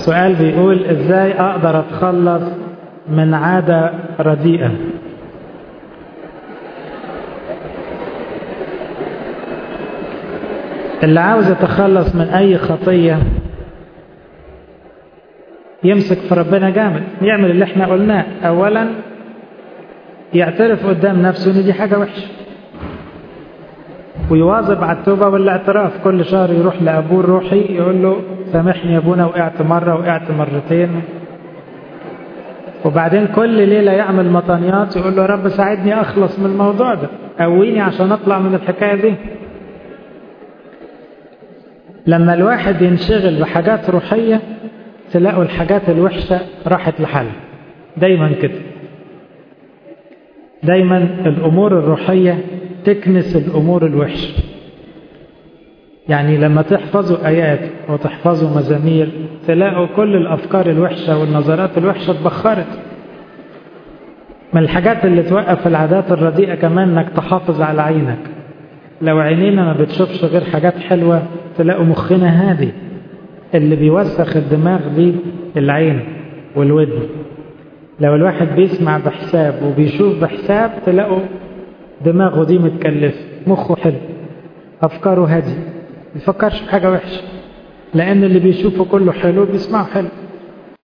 السؤال بيقول ازاي اقدر اتخلص من عادة رديئة اللي عاوز يتخلص من اي خطية يمسك في ربنا جامد يعمل اللي احنا قلناه اولا يعترف قدام نفسه ان دي حاجة وحشة ويواظب على التوبة والاعتراف كل شهر يروح لأبوه الروحي يقول له سامحني يا ابونا وقعت مرة وقعت مرتين وبعدين كل ليلة يعمل مطانيات يقول له يا رب ساعدني أخلص من الموضوع ده قويني عشان أطلع من الحكاية دي لما الواحد ينشغل بحاجات روحية تلاقوا الحاجات الوحشة راحت لحل دايما كده دايما الأمور الروحية تكنس الأمور الوحشة يعني لما تحفظوا آيات وتحفظوا مزامير تلاقوا كل الأفكار الوحشة والنظرات الوحشة اتبخرت من الحاجات اللي توقف العادات الرديئة كمان انك تحافظ على عينك لو عينينا ما بتشوفش غير حاجات حلوة تلاقوا مخنا هادي اللي بيوسخ الدماغ دي العين والودن لو الواحد بيسمع بحساب وبيشوف بحساب تلاقوا دماغه دي متكلفة مخه حلو أفكاره هادي بيفكرش في حاجة وحشة لأن اللي بيشوفه كله حلو بيسمعه حلو